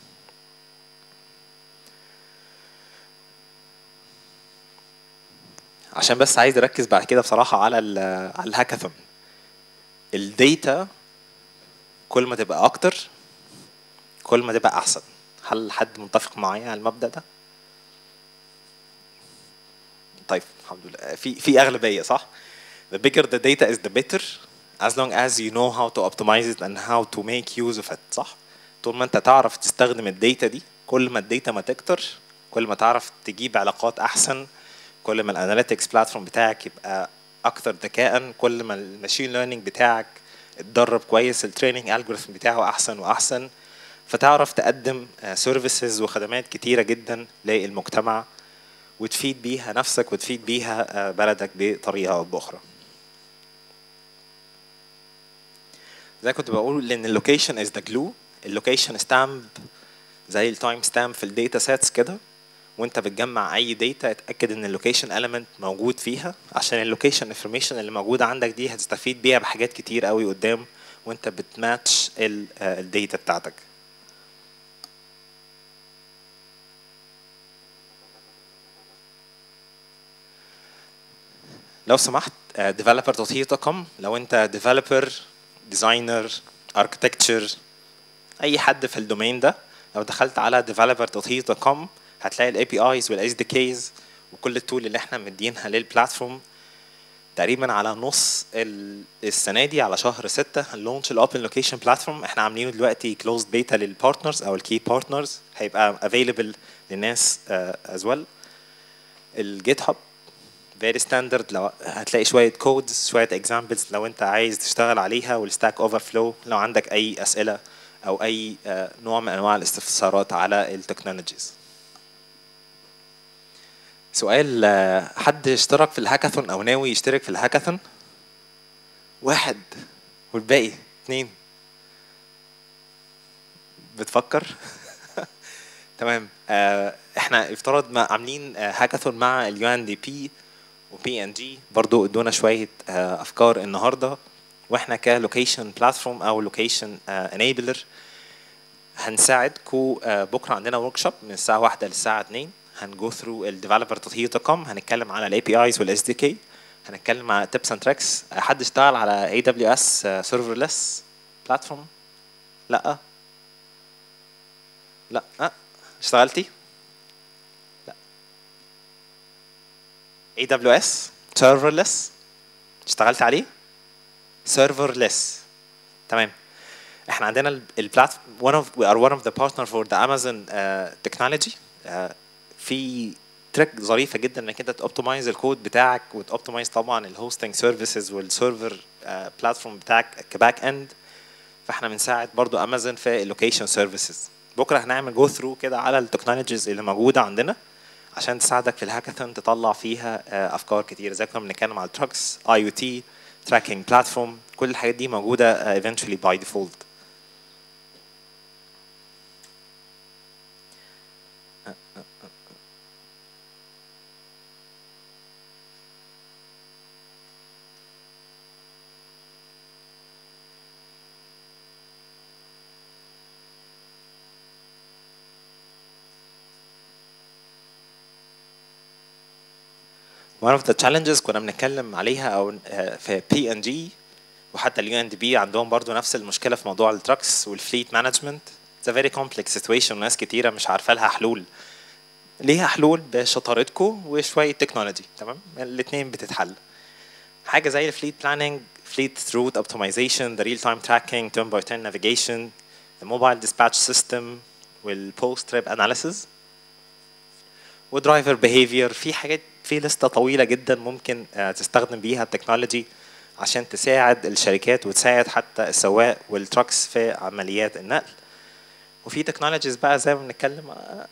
عشان بس عايز اركز بعد كده بصراحه على ال على الهاكاثون الداتا كل ما تبقى اكتر كل ما تبقى احسن هل حد متفق معايا على المبدا ده طيب الحمد لله في في اغلبيه صح the bigger the data is the better as long as you know how to optimize it and how to make use of it صح طول ما انت تعرف تستخدم الداتا دي كل ما الداتا ما تكتر كل ما تعرف تجيب علاقات احسن كل ما الاناليتكس بلاتفورم بتاعك يبقى اكتر ذكاء كل ما الماشين ليرنينج بتاعك اتدرب كويس التريننج الجوريثم بتاعه احسن واحسن فتعرف تقدم سيرفيسز وخدمات كتيره جدا للمجتمع وتفيد بيها نفسك وتفيد بيها آه، بلدك بطريقه او باخرى زي كنت بقول ان اللوكيشن از ذا جلو اللوكيشن ستامب زي التايم ستامب في الداتا سيتس كده وانت بتجمع اي داتا اتاكد ان اللوكيشن اليمنت موجود فيها عشان اللوكيشن انفورميشن اللي موجوده عندك دي هتستفيد بيها بحاجات كتير قوي قدام وانت بتماتش الداتا بتاعتك لو سمحت developer.com لو انت developer designer architecture اي حد في الدومين ده لو دخلت على developer.com هتلاقي الاي بي ايز والاس دي كيز وكل التول اللي احنا مدينها للبلاتفورم تقريبا على نص ال- السنه دي على شهر 6 هنلونش الاوبن لوكيشن بلاتفورم احنا عاملينه دلوقتي كلوزد بيتا للبارتنرز او الكي بارتنرز هيبقى افيلبل للناس از ويل الجيت هاب فيري ستاندرد لو هتلاقي شويه كودز شويه اكزامبلز لو انت عايز تشتغل عليها والستاك اوفر فلو لو عندك اي اسئله او اي آه، نوع من انواع الاستفسارات على التكنولوجيز سؤال آه، حد اشترك في الهاكاثون او ناوي يشترك في الهاكاثون واحد والباقي اتنين بتفكر تمام آه، احنا افترض ما عاملين آه، هاكاثون مع اليو ان دي بي وبي ان جي برضو ادونا شويه آه، افكار النهارده واحنا كلوكيشن بلاتفورم او لوكيشن انيبلر هنساعدكم بكره عندنا ورك شوب من الساعه 1 للساعه 2 هنجو ثرو الديفلوبر كوم هنتكلم على الاي بي ايز والاس دي كي هنتكلم على تيبس اند تريكس حد اشتغل على اي دبليو اس سيرفرلس بلاتفورم لا لا أه. اشتغلتي لا اي دبليو اس سيرفرلس اشتغلت عليه سيرفرلس تمام احنا عندنا البلات one of we are one of the partner for the Amazon uh, technology uh, في تريك ظريفه جدا انك انت توبتمايز الكود بتاعك وتوبتمايز طبعا الهوستنج سيرفيسز والسيرفر بلاتفورم بتاعك كباك اند فاحنا بنساعد برضو امازون في اللوكيشن سيرفيسز بكره هنعمل جو ثرو كده على التكنولوجيز اللي موجوده عندنا عشان تساعدك في الهاكاثون تطلع فيها آه، افكار كتير زي كنا بنتكلم على التراكس اي او تي تراكنج بلاتفورم كل الحاجات دي موجوده آه، eventually by default one of the challenges كنا بنتكلم عليها او آه، في بي ان جي وحتى اليو ان دي بي عندهم برضو نفس المشكله في موضوع التراكس والفليت مانجمنت It's a very complex situation وناس كتيره مش عارفه لها حلول ليها حلول بشطارتكم وشويه تكنولوجي تمام الاثنين بتتحل حاجه زي الفليت بلاننج فليت روت اوبتمايزيشن the real time tracking turn by turn navigation the mobile dispatch system والبوست تريب analysis ودرايفر بيهيفير في حاجات في لسته طويله جدا ممكن آه، تستخدم بيها التكنولوجي عشان تساعد الشركات وتساعد حتى السواق والتراكس في عمليات النقل وفي تكنولوجيز بقى زي ما بنتكلم آه،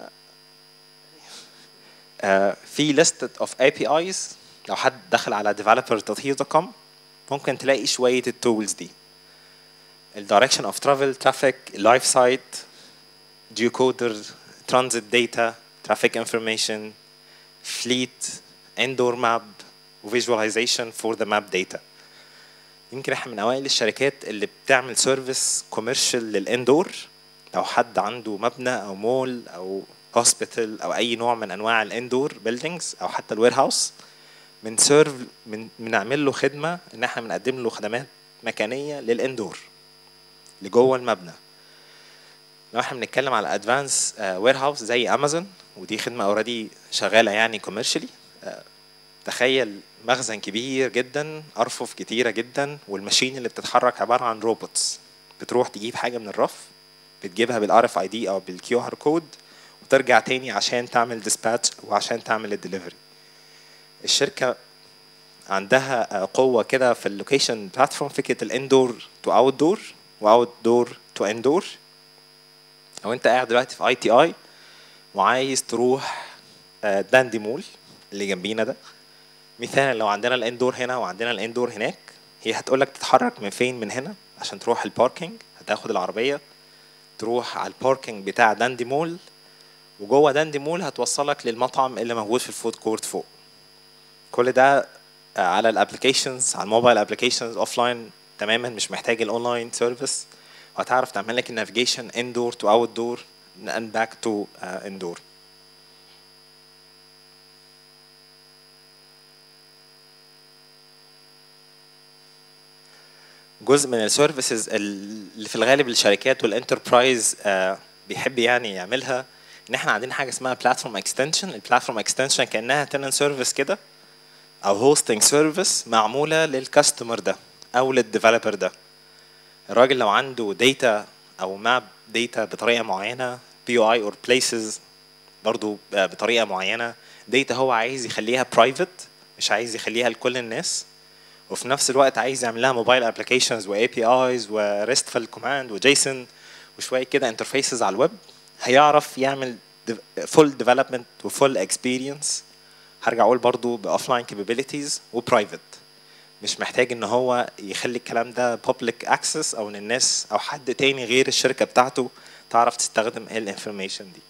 آه، في لستة اوف اي بي ايز لو حد دخل على developer.com ممكن تلاقي شويه التولز دي الدايركشن اوف ترافل ترافيك لايف سايت geocoder transit data traffic information fleet indoor map visualization for the map data يمكن احنا من اوائل الشركات اللي بتعمل سيرفيس كوميرشال للاندور لو حد عنده مبنى او مول او هوسبيتال او اي نوع من انواع الاندور بيلدينجز او حتى الوير هاوس من سيرف من بنعمل له خدمه ان احنا بنقدم له خدمات مكانيه للاندور لجوه المبنى لو احنا بنتكلم على ادفانس وير هاوس زي امازون ودي خدمه اوريدي شغاله يعني كوميرشالي تخيل مخزن كبير جدا ارفف كتيره جدا والماشين اللي بتتحرك عباره عن روبوتس بتروح تجيب حاجه من الرف بتجيبها بالار اف اي دي او بالكيو ار كود وترجع تاني عشان تعمل ديسباتش وعشان تعمل الدليفري الشركه عندها آه، قوه كده في اللوكيشن بلاتفورم فكره الاندور تو اوت دور واوت دور تو اندور لو انت قاعد دلوقتي في اي تي اي وعايز تروح آه، داندي مول اللي جنبينا ده مثالا لو عندنا الاندور هنا وعندنا الاندور هناك هي هتقول لك تتحرك من فين من هنا عشان تروح الباركينج هتاخد العربيه تروح على الباركينج بتاع داندي مول وجوه داندي مول هتوصلك للمطعم اللي موجود في الفود كورت فوق كل ده آه، على الابلكيشنز على الموبايل ابلكيشنز اوف لاين تماما مش محتاج الاونلاين سيرفيس وهتعرف تعمل لك النافيجيشن اندور تو اوت دور and back to uh, indoor جزء من السيرفيسز اللي في الغالب الشركات والانتربرايز بيحب يعني يعملها ان احنا عندنا حاجه اسمها بلاتفورم اكستنشن البلاتفورم اكستنشن كانها تنن سيرفيس كده او هوستنج سيرفيس معموله للكاستمر ده او للديفلوبر ده الراجل لو عنده داتا او ماب داتا بطريقه معينه بي او اي اور بليسز برضو بطريقه معينه داتا هو عايز يخليها برايفت مش عايز يخليها لكل الناس وفي نفس الوقت عايز يعمل لها موبايل ابلكيشنز واي بي ايز وريستفل كوماند وجيسون وشويه كده انترفيسز على الويب هيعرف يعمل فول ديفلوبمنت وفول اكسبيرينس هرجع اقول برضو باوفلاين كابابيلتيز وبرايفت مش محتاج ان هو يخلي الكلام ده بابليك اكسس او ان الناس او حد تاني غير الشركه بتاعته تعرف تستخدم الانفورميشن دي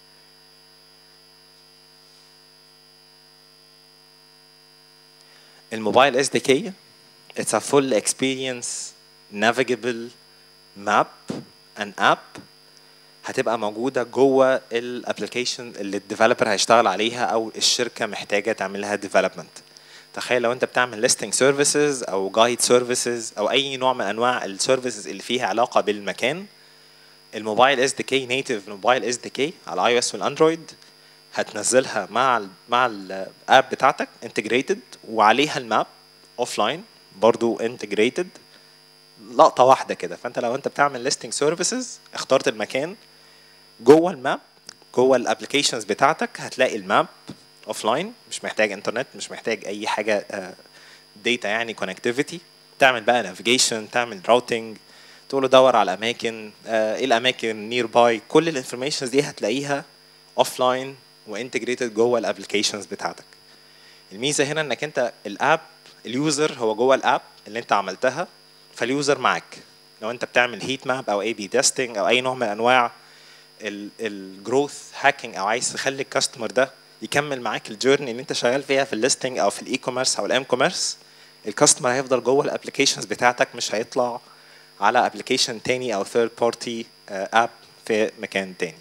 الموبايل اس دي كي it's a full experience navigable map and app هتبقى موجودة جوه الابلكيشن اللي الديفلوبر هيشتغل عليها او الشركة محتاجة تعملها development تخيل لو انت بتعمل listing services او guide services او اي نوع من انواع السيرفيسز اللي فيها علاقة بالمكان الموبايل اس دي كي نيتف موبايل اس دي كي على اي او اس والاندرويد هتنزلها مع ال مع الاب بتاعتك انتجريتد وعليها الماب اوف لاين برضو انتجريتد لقطه واحده كده فانت لو انت بتعمل ليستنج سيرفيسز اخترت المكان جوه الماب جوه الابلكيشنز بتاعتك هتلاقي الماب اوف لاين مش محتاج انترنت مش محتاج اي حاجه داتا يعني كونكتيفيتي تعمل بقى نافيجيشن تعمل راوتنج تقول له دور على اماكن آه، ايه الاماكن نير باي كل الانفورميشنز دي هتلاقيها اوف لاين وانتجريتد جوه الابلكيشنز بتاعتك الميزه هنا انك انت الاب اليوزر هو جوه الاب اللي انت عملتها فاليوزر معاك لو انت بتعمل هيت ماب او اي بي تيستنج او اي نوع من انواع الجروث هاكينج او عايز تخلي الكاستمر ده يكمل معاك الجيرني اللي انت شغال فيها في الليستنج او في الاي كوميرس او الام كوميرس الكاستمر هيفضل جوه الابلكيشنز بتاعتك مش هيطلع على ابلكيشن تاني او ثيرد بارتي اب في مكان تاني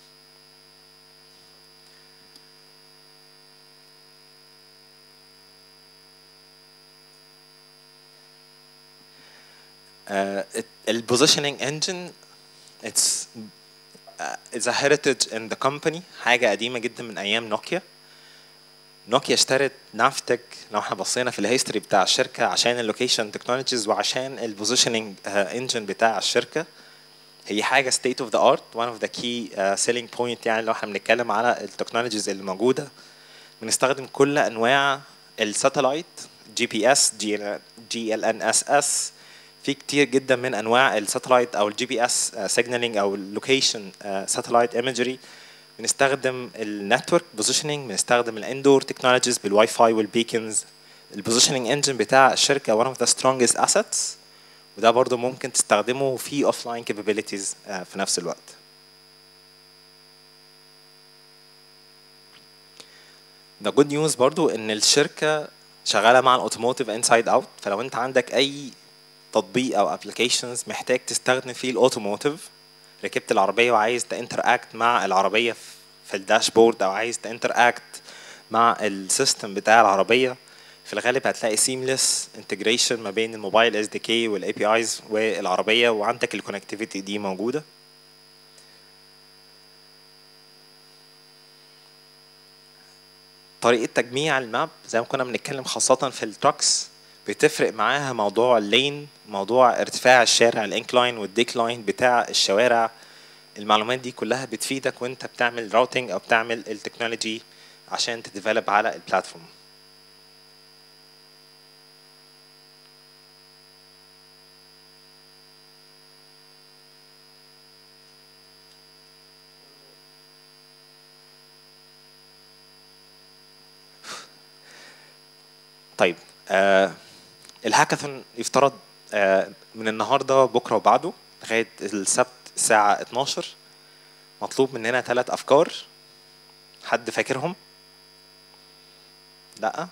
البوزيشننج انجن اتس اتس a heritage in the company حاجه قديمه جدا من ايام نوكيا نوكيا اشترت نافتك لو احنا بصينا في الهيستوري بتاع الشركه عشان اللوكيشن تكنولوجيز وعشان البوزيشننج انجن بتاع الشركه هي حاجه ستيت اوف ذا ارت one اوف ذا كي سيلينج بوينت يعني لو احنا بنتكلم على التكنولوجيز اللي موجوده بنستخدم كل انواع الساتلايت جي بي اس جي ال ان اس اس في كتير جدا من انواع الساتلايت او الجي بي اس سيجنالينج او اللوكيشن ساتلايت ايمجري بنستخدم النتورك بوزيشننج بنستخدم الاندور تكنولوجيز بالواي فاي والبيكنز البوزيشننج انجن بتاع الشركه one of the strongest assets وده برضو ممكن تستخدمه في اوف لاين capabilities آه، في نفس الوقت ده جود نيوز برضو ان الشركه شغاله مع الاوتوموتيف انسايد اوت فلو انت عندك اي تطبيق او ابلكيشنز محتاج تستخدم فيه الاوتوموتيف ركبت العربيه وعايز تانتراكت مع العربيه في- في الداشبورد او عايز تانتراكت مع السيستم بتاع العربيه في الغالب هتلاقي سيمليس انتجريشن ما بين الموبايل اس دي كي والاي بي ايز والعربيه وعندك الكونكتيفيتي دي موجوده طريقه تجميع الماب زي ما كنا بنتكلم خاصه في التراكس بتفرق معاها موضوع اللين موضوع ارتفاع الشارع الانكلاين والديكلاين بتاع الشوارع المعلومات دي كلها بتفيدك وانت بتعمل راوتنج او بتعمل التكنولوجي عشان تديفلوب على البلاتفورم طيب آه الهاكاثون يفترض آه من النهارده بكره وبعده لغايه السبت الساعه 12 مطلوب مننا ثلاث افكار حد فاكرهم لا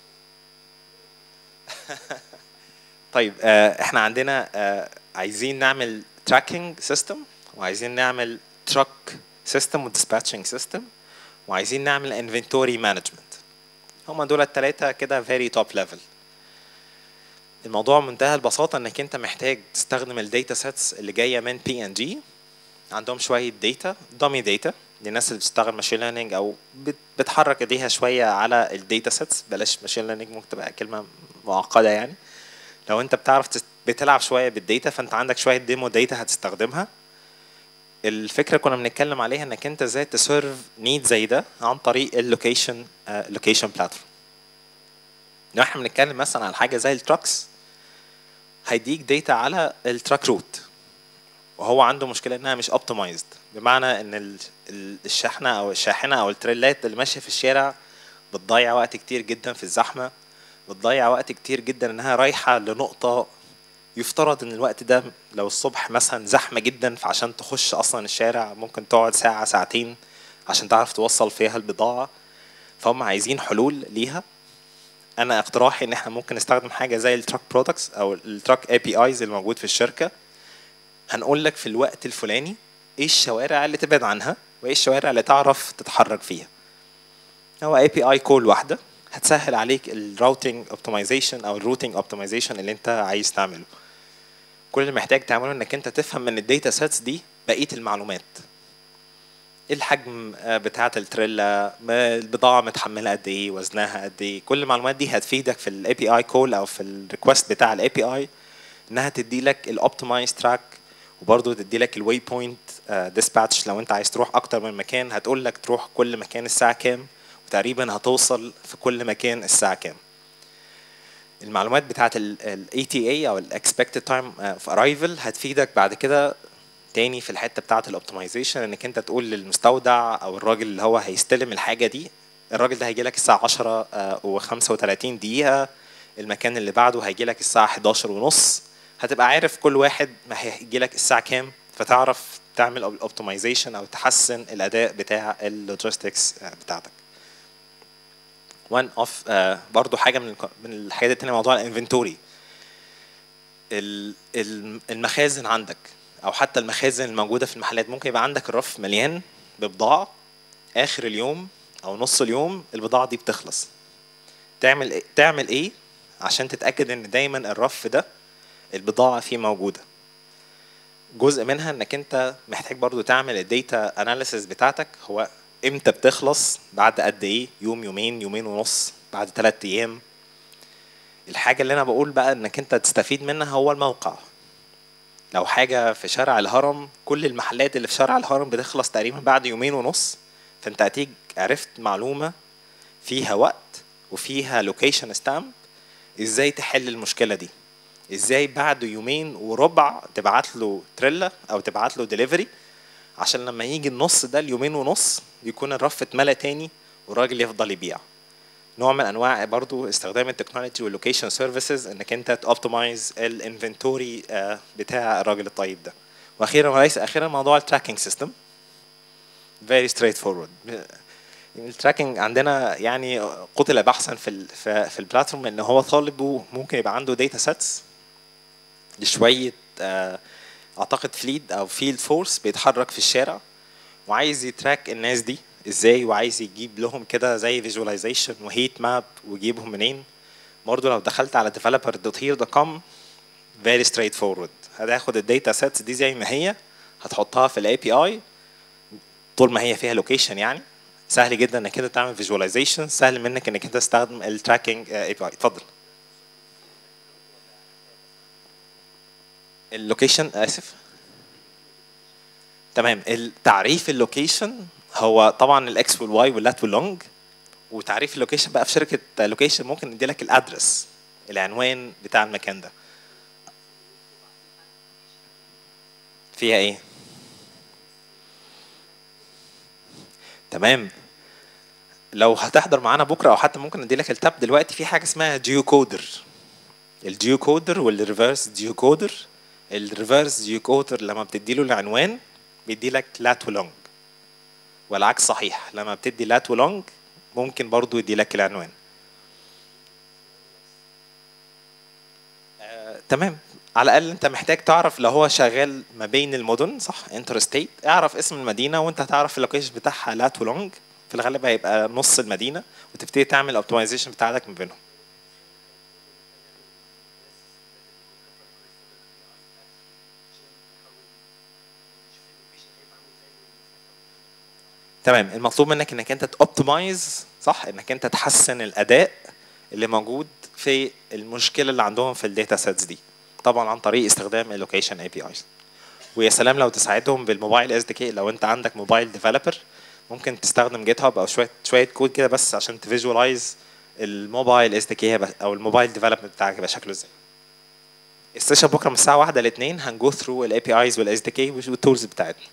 طيب آه احنا عندنا آه عايزين نعمل تراكنج سيستم وعايزين نعمل تراك سيستم وديسباتشنج سيستم وعايزين نعمل انفنتوري مانجمنت هما دول التلاتة كده very top level الموضوع منتهى البساطة انك انت محتاج تستخدم الداتا سيتس اللي جاية من بي ان جي عندهم شوية داتا دامي داتا للناس اللي بتشتغل ماشين ليرنينج او بت- بتحرك ايديها شوية على الداتا سيتس بلاش ماشين ليرنينج ممكن تبقى كلمة معقدة يعني لو انت بتعرف تست- بتلعب شوية بالداتا فانت عندك شوية ديمو داتا هتستخدمها الفكره كنا بنتكلم عليها انك انت ازاي تسيرف نيد زي ده عن طريق اللوكيشن لوكيشن بلاتفورم لو احنا بنتكلم مثلا على حاجه زي التراكس هيديك داتا على التراك روت وهو عنده مشكله انها مش اوبتمايزد بمعنى ان ال- ال- الشحنه او الشاحنه او التريلات اللي ماشيه في الشارع بتضيع وقت كتير جدا في الزحمه بتضيع وقت كتير جدا انها رايحه لنقطه يفترض ان الوقت ده لو الصبح مثلا زحمه جدا فعشان تخش اصلا الشارع ممكن تقعد ساعه ساعتين عشان تعرف توصل فيها البضاعه فهم عايزين حلول ليها انا اقتراحي ان احنا ممكن نستخدم حاجه زي التراك برودكتس او التراك اي بي ايز الموجود في الشركه هنقول لك في الوقت الفلاني ايه الشوارع اللي تبعد عنها وايه الشوارع اللي تعرف تتحرك فيها هو اي بي اي كول واحده هتسهل عليك الراوتنج اوبتمايزيشن او الروتنج اوبتمايزيشن اللي انت عايز تعمله كل اللي محتاج تعمله انك انت تفهم من الداتا سيتس دي بقيه المعلومات ايه الحجم آه، بتاعه التريلا ما البضاعه متحمله قد ايه وزنها قد ايه كل المعلومات دي هتفيدك في الاي بي اي كول او في الريكوست بتاع الاي بي اي انها تدي لك الاوبتمايز تراك وبرضه تدي لك الواي بوينت ديسباتش لو انت عايز تروح اكتر من مكان هتقول لك تروح كل مكان الساعه كام وتقريبا هتوصل في كل مكان الساعه كام المعلومات بتاعت ال ETA او ال expected time of arrival هتفيدك بعد كده تاني في الحته بتاعت الاوبتمايزيشن انك انت تقول للمستودع او الراجل اللي هو هيستلم الحاجه دي الراجل ده هيجي لك الساعه 10 و35 دقيقه المكان اللي بعده هيجي لك الساعه 11 ونص هتبقى عارف كل واحد ما هيجي لك الساعه كام فتعرف تعمل اوبتمايزيشن او تحسن الاداء بتاع اللوجيستكس بتاعتك one of uh, برضو حاجه من الك- من الحاجات التانية موضوع الانفنتوري المخازن عندك او حتى المخازن الموجوده في المحلات ممكن يبقى عندك الرف مليان ببضاعه اخر اليوم او نص اليوم البضاعه دي بتخلص تعمل إيه؟ تعمل ايه عشان تتاكد ان دايما الرف ده البضاعه فيه موجوده جزء منها انك انت محتاج برضو تعمل الداتا اناليسيس بتاعتك هو امتى بتخلص بعد قد ايه يوم يومين يومين ونص بعد ثلاث ايام الحاجه اللي انا بقول بقى انك انت تستفيد منها هو الموقع لو حاجه في شارع الهرم كل المحلات اللي في شارع الهرم بتخلص تقريبا بعد يومين ونص فانت هتيجي عرفت معلومه فيها وقت وفيها لوكيشن ستامب ازاي تحل المشكله دي ازاي بعد يومين وربع تبعت له تريلا او تبعت له ديليفري عشان لما يجي النص ده اليومين ونص يكون الرف اتملى تاني والراجل يفضل يبيع نوع من انواع برضو استخدام التكنولوجي واللوكيشن سيرفيسز انك انت توبتمايز الانفنتوري بتاع الراجل الطيب ده واخيرا وليس اخيرا موضوع التراكنج سيستم very straightforward التراكنج عندنا يعني قتل بحثا في ال في, في البلاتفورم ان هو طالبه ممكن يبقى عنده داتا سيتس لشويه آه، اعتقد فليد او فيلد فورس بيتحرك في الشارع وعايز يتراك الناس دي ازاي وعايز يجيب لهم كده زي فيجواليزيشن وهيت ماب ويجيبهم منين برضه لو دخلت على developer.here.com very straightforward هتاخد الداتا سيتس دي زي ما هي هتحطها في الاي بي اي طول ما هي فيها لوكيشن يعني سهل جدا انك انت تعمل فيجواليزيشن سهل منك انك انت تستخدم التراكنج اي بي اي اتفضل اللوكيشن اسف تمام التعريف اللوكيشن هو طبعا الاكس والواي واللات واللونج وتعريف اللوكيشن بقى في شركه لوكيشن ممكن ندي لك الادرس العنوان بتاع المكان ده فيها ايه تمام لو هتحضر معانا بكره او حتى ممكن ادي لك التاب دلوقتي في حاجه اسمها جيو كودر الجيو كودر والريفرس جيو كودر الريفرس جيو كودر لما بتدي له العنوان بيدي لك لات ولونج والعكس صحيح لما بتدي لات ولونج ممكن برضو يدي لك العنوان آه، تمام على الاقل انت محتاج تعرف لو هو شغال ما بين المدن صح انتر ستيت اعرف اسم المدينه وانت هتعرف اللوكيشن بتاعها لات ولونج في الغالب هيبقى نص المدينه وتبتدي تعمل الاوبتمايزيشن بتاعتك ما بينهم تمام المطلوب منك انك انت توبتمايز صح انك انت تحسن الاداء اللي موجود في المشكله اللي عندهم في الداتا سيتس دي طبعا عن طريق استخدام اللوكيشن اي بي ايز ويا سلام لو تساعدهم بالموبايل اس دي كي لو انت عندك موبايل ديفلوبر ممكن تستخدم جيت هاب او شويه شويه كود كده بس عشان تفيجوالايز الموبايل اس دي كي او الموبايل ديفلوبمنت بتاعك يبقى شكله ازاي السيشن بكره من الساعه 1 ل 2 هنجو ثرو الاي بي ايز والاس دي كي والتولز بتاعتنا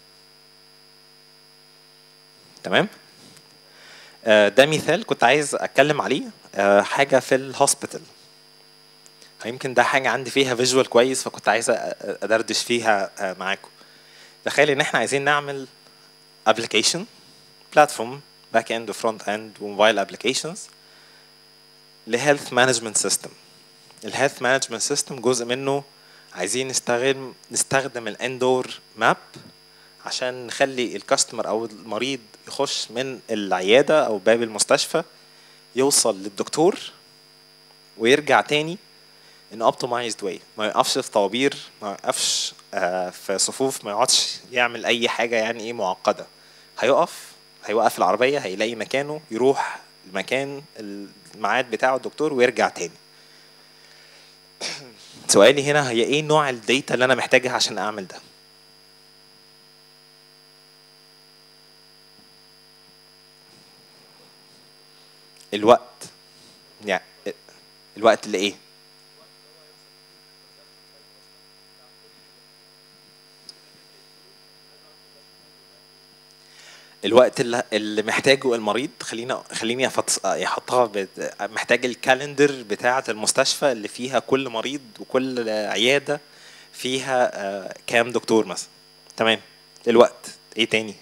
تمام آه، ده مثال كنت عايز اتكلم عليه آه، حاجه في الهوسبيتال يمكن ده حاجه عندي فيها فيجوال كويس فكنت عايز أ- ادردش فيها آه، معاكم تخيل ان احنا عايزين نعمل ابلكيشن بلاتفورم باك اند وفرونت اند وموبايل ابلكيشنز لهيلث مانجمنت سيستم الهيلث مانجمنت سيستم جزء منه عايزين نستخدم نستخدم الاندور ماب عشان نخلي الكاستمر او المريض يخش من العياده او باب المستشفى يوصل للدكتور ويرجع تاني ان اوبتمايزد واي ما يقفش في طوابير ما يقفش آه، في صفوف ما يقعدش يعمل اي حاجه يعني ايه معقده هيقف هيوقف العربيه هيلاقي مكانه يروح المكان الميعاد بتاعه الدكتور ويرجع تاني سؤالي هنا هي ايه نوع الداتا اللي انا محتاجها عشان اعمل ده الوقت يعني الوقت اللي ايه الوقت اللي اللي محتاجه المريض خلينا خليني أفتص- احطها بت- محتاج الكالندر بتاعه المستشفى اللي فيها كل مريض وكل عياده فيها آه، كام دكتور مثلا تمام الوقت ايه تاني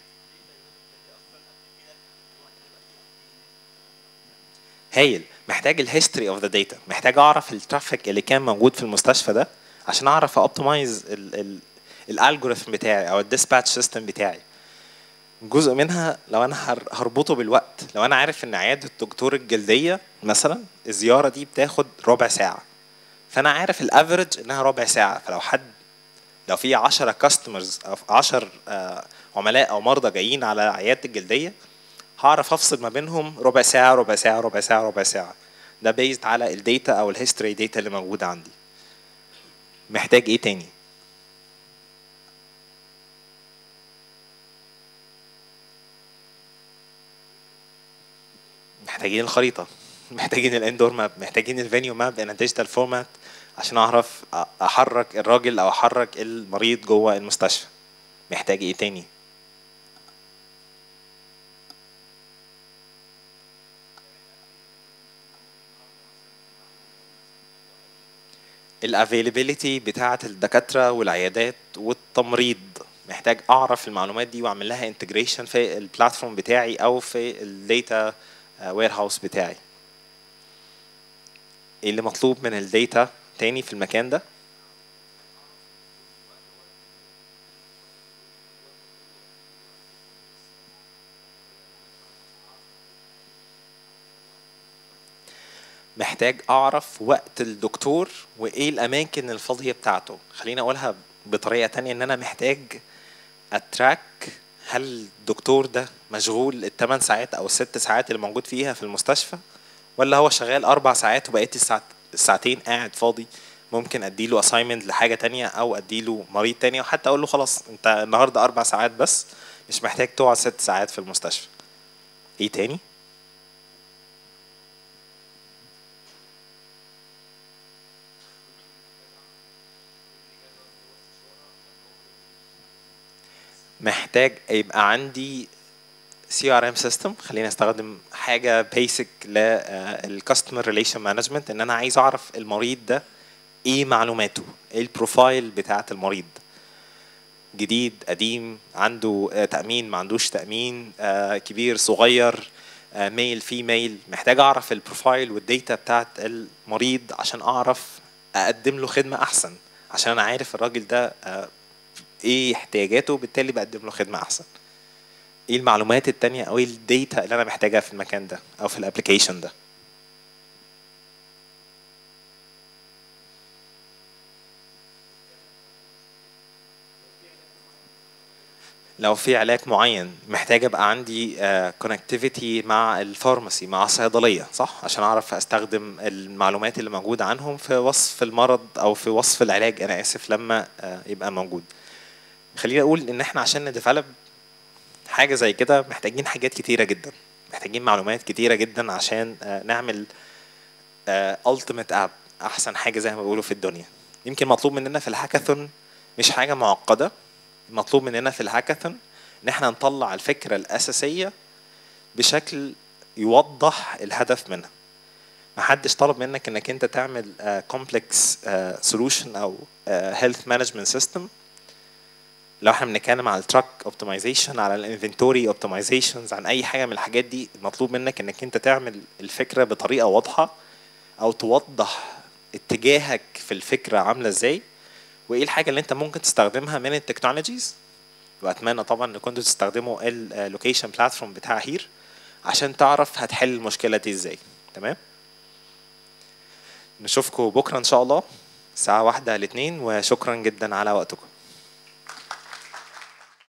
هايل محتاج الهيستوري اوف ذا داتا محتاج اعرف الترافيك اللي كان موجود في المستشفى ده عشان اعرف اوبتمايز الالجوريثم بتاعي او الديسباتش سيستم بتاعي جزء منها لو انا هر- هربطه بالوقت لو انا عارف ان عياده الدكتور الجلديه مثلا الزياره دي بتاخد ربع ساعه فانا عارف الافريج انها ربع ساعه فلو حد لو في 10 كاستمرز او 10 آه، عملاء او مرضى جايين على عياده الجلديه هعرف افصل ما بينهم ربع ساعه ربع ساعه ربع ساعه ربع ساعه ده بيزد على الداتا او الهيستوري داتا اللي موجوده عندي محتاج ايه تاني محتاجين الخريطه محتاجين الاندور ماب محتاجين الفينيو ماب ان ديجيتال فورمات عشان اعرف أ- احرك الراجل او احرك المريض جوه المستشفى محتاج ايه تاني الافيلابيليتي بتاعه الدكاتره والعيادات والتمريض محتاج اعرف المعلومات دي واعمل لها انتجريشن في البلاتفورم بتاعي او في الداتا وير هاوس بتاعي ايه اللي مطلوب من الداتا تاني في المكان ده محتاج اعرف وقت الدكتور وايه الاماكن الفاضيه بتاعته خليني اقولها بطريقه تانية ان انا محتاج اتراك هل الدكتور ده مشغول الثمان ساعات او الست ساعات اللي موجود فيها في المستشفى ولا هو شغال اربع ساعات وبقيت الساعت الساعتين قاعد فاضي ممكن اديله اساينمنت لحاجه تانية او اديله مريض تاني وحتى اقول له خلاص انت النهارده اربع ساعات بس مش محتاج تقعد ست ساعات في المستشفى ايه تاني محتاج يبقى عندي سي ار ام سيستم خليني استخدم حاجه بيسك للكاستمر ريليشن مانجمنت ان انا عايز اعرف المريض ده ايه معلوماته ايه البروفايل بتاعه المريض جديد قديم عنده آه، تامين ما عندوش تامين آه، كبير صغير ميل فيميل محتاج اعرف البروفايل والديتا بتاعه المريض عشان اعرف اقدم له خدمه احسن عشان انا عارف الراجل ده آه، ايه احتياجاته بالتالي بقدم له خدمه احسن ايه المعلومات التانية او ايه الداتا اللي انا محتاجها في المكان ده او في الابلكيشن ده لو في علاج معين محتاج ابقى عندي كونكتيفيتي مع الفارماسي مع الصيدليه صح عشان اعرف استخدم المعلومات اللي موجوده عنهم في وصف المرض او في وصف العلاج انا اسف لما آه، يبقى موجود خليني اقول ان احنا عشان نديفلوب حاجه زي كده محتاجين حاجات كتيره جدا محتاجين معلومات كتيره جدا عشان آه، نعمل التيميت اب احسن حاجه زي ما بيقولوا في الدنيا يمكن مطلوب مننا في الهاكاثون مش حاجه معقده مطلوب مننا في الهاكاثون ان احنا نطلع الفكره الاساسيه بشكل يوضح الهدف منها محدش طلب منك انك انت تعمل كومبلكس سولوشن او هيلث مانجمنت سيستم لو احنا بنتكلم على التراك اوبتمايزيشن على الانفنتوري اوبتمايزيشنز عن اي حاجه من الحاجات دي مطلوب منك انك انت تعمل الفكره بطريقه واضحه او توضح اتجاهك في الفكره عامله ازاي وايه الحاجه اللي انت ممكن تستخدمها من التكنولوجيز واتمنى طبعا ان كنتوا تستخدموا اللوكيشن بلاتفورم بتاع هير عشان تعرف هتحل المشكله دي ازاي تمام نشوفكم بكره ان شاء الله الساعه واحدة لاتنين وشكرا جدا على وقتكم